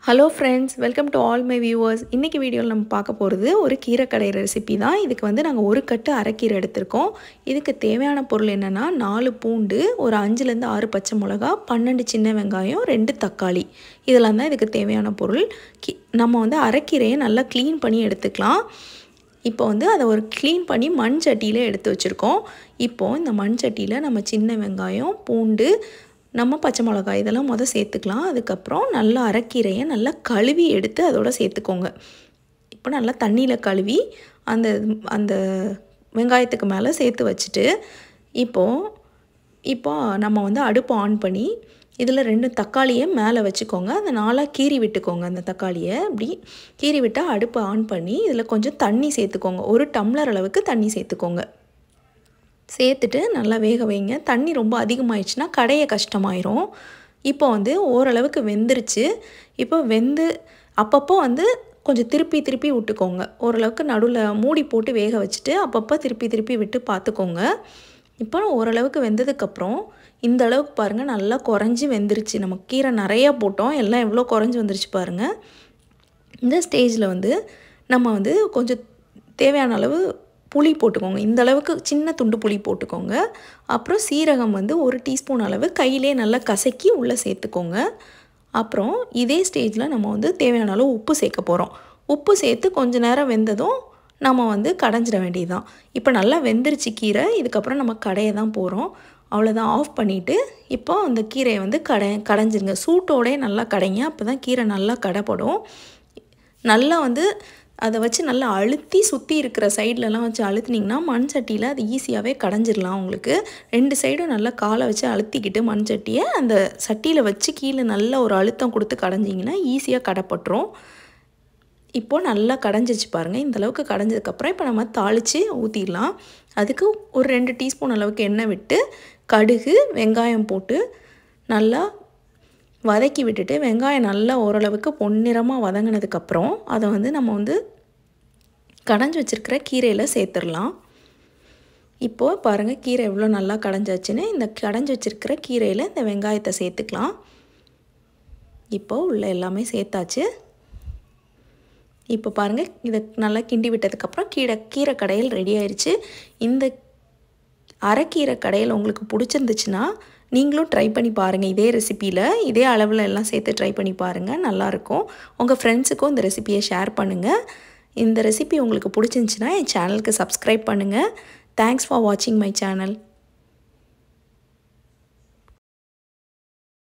hello friends welcome to all my viewers இன்றைக்கி வீடியோவில் நம்ம பார்க்க போகிறது ஒரு கீரை கடையிற ரெசிபி தான் இதுக்கு வந்து நாங்கள் ஒரு கட்டு அரைக்கீரை எடுத்திருக்கோம் இதுக்கு தேவையான பொருள் என்னென்னா நாலு பூண்டு ஒரு அஞ்சுலேருந்து ஆறு பச்சை மிளகா பன்னெண்டு சின்ன வெங்காயம் ரெண்டு தக்காளி இதெல்லாம் தான் இதுக்கு தேவையான பொருள் கி நம்ம வந்து அரைக்கீரையை நல்லா க்ளீன் பண்ணி எடுத்துக்கலாம் இப்போ வந்து அதை ஒரு க்ளீன் பண்ணி மண் சட்டியில் எடுத்து வச்சுருக்கோம் இப்போது இந்த மண் சட்டியில் நம்ம சின்ன வெங்காயம் பூண்டு நம்ம பச்சை மிளகாய் இதெல்லாம் மொதல் சேர்த்துக்கலாம் அதுக்கப்புறம் நல்லா அரைக்கீரையை நல்லா கழுவி எடுத்து அதோட சேர்த்துக்கோங்க இப்போ நல்லா தண்ணியில் கழுவி அந்த அந்த வெங்காயத்துக்கு மேலே சேர்த்து வச்சுட்டு இப்போது இப்போ நம்ம வந்து அடுப்பு ஆன் பண்ணி இதில் ரெண்டு தக்காளியை மேலே வச்சுக்கோங்க அந்த நாளாக கீறி விட்டுக்கோங்க அந்த தக்காளியை அப்படி கீறி விட்டால் அடுப்பை ஆன் பண்ணி இதில் கொஞ்சம் தண்ணி சேர்த்துக்கோங்க ஒரு டம்ளர் அளவுக்கு தண்ணி சேர்த்துக்கோங்க சேர்த்துட்டு நல்லா வேக வைங்க தண்ணி ரொம்ப அதிகமாகிடுச்சுன்னா கடைய கஷ்டமாயிரும் இப்போ வந்து ஓரளவுக்கு வெந்துருச்சு இப்போ வெந்து அப்பப்போ வந்து கொஞ்சம் திருப்பி திருப்பி விட்டுக்கோங்க ஓரளவுக்கு நடுவில் மூடி போட்டு வேக வச்சுட்டு அப்பப்போ திருப்பி திருப்பி விட்டு பார்த்துக்கோங்க இப்போ ஓரளவுக்கு வெந்ததுக்கப்புறம் இந்த அளவுக்கு பாருங்கள் நல்லா குறைஞ்சி வெந்துருச்சு நம்ம கீரை நிறையா போட்டோம் எல்லாம் எவ்வளோ குறைஞ்சி வந்துருச்சு பாருங்கள் இந்த ஸ்டேஜில் வந்து நம்ம வந்து கொஞ்சம் தேவையான அளவு புளி போட்டுக்கோங்க இந்த அளவுக்கு சின்ன துண்டு புளி போட்டுக்கோங்க அப்புறம் சீரகம் வந்து ஒரு டீஸ்பூன் அளவு கையிலே நல்லா கசக்கி உள்ளே சேர்த்துக்கோங்க அப்புறம் இதே ஸ்டேஜில் நம்ம வந்து தேவையான அளவு உப்பு சேர்க்க போகிறோம் உப்பு சேர்த்து கொஞ்ச நேரம் வெந்ததும் நம்ம வந்து கடைஞ்சிட வேண்டியதுதான் இப்போ நல்லா வெந்துருச்சு கீரை இதுக்கப்புறம் நம்ம கடைய தான் போகிறோம் அவ்வளோதான் ஆஃப் பண்ணிவிட்டு இப்போ அந்த கீரையை வந்து கடை கடைஞ்சிருங்க சூட்டோடே நல்லா கடைங்க அப்போ தான் கீரை நல்லா கடைப்படும் நல்லா வந்து அதை வச்சு நல்லா அழுத்தி சுற்றி இருக்கிற சைட்லலாம் வச்சு அழுத்தினீங்கன்னா மண் சட்டியில் அது ஈஸியாகவே கடைஞ்சிடலாம் உங்களுக்கு ரெண்டு சைடும் நல்லா காலை வச்சு அழுத்திக்கிட்டு மண் சட்டியை அந்த சட்டியில் வச்சு கீழே நல்லா ஒரு அழுத்தம் கொடுத்து கடைஞ்சிங்கன்னா ஈஸியாக கடைப்பட்டுரும் இப்போது நல்லா கடைஞ்சிச்சு பாருங்கள் இந்தளவுக்கு கடைஞ்சதுக்கப்புறம் இப்போ நம்ம தாளித்து ஊற்றிடலாம் அதுக்கு ஒரு ரெண்டு டீஸ்பூன் அளவுக்கு எண்ணெய் விட்டு கடுகு வெங்காயம் போட்டு நல்லா வதக்கி விட்டுட்டு வெங்காயம் நல்லா ஓரளவுக்கு பொன்னிறமாக வதங்கினதுக்கப்புறம் அதை வந்து நம்ம வந்து கடைஞ்சி வச்சுருக்கிற கீரையில் சேர்த்துடலாம் இப்போது பாருங்கள் கீரை எவ்வளோ நல்லா கடைஞ்சாச்சுன்னு இந்த கடைஞ்சி வச்சுருக்கிற கீரையில் இந்த வெங்காயத்தை சேர்த்துக்கலாம் இப்போது உள்ள எல்லாமே சேர்த்தாச்சு இப்போ பாருங்கள் இதை நல்லா கிண்டி விட்டதுக்கப்புறம் கீரை கீரை கடையில் ரெடி ஆயிடுச்சு இந்த அரைக்கீரை கடையில் உங்களுக்கு பிடிச்சிருந்துச்சுன்னா நீங்களும் ட்ரை பண்ணி பாருங்கள் இதே ரெசிப்பியில் இதே அளவில் எல்லாம் சேர்த்து ட்ரை பண்ணி பாருங்கள் நல்லாயிருக்கும் உங்கள் ஃப்ரெண்ட்ஸுக்கும் இந்த ரெசிப்பியை ஷேர் பண்ணுங்கள் இந்த ரெசிபி உங்களுக்கு பிடிச்சிருந்துச்சின்னா என் சேனலுக்கு சப்ஸ்கிரைப் பண்ணுங்கள் தேங்க்ஸ் ஃபார் வாட்சிங் மை சேனல்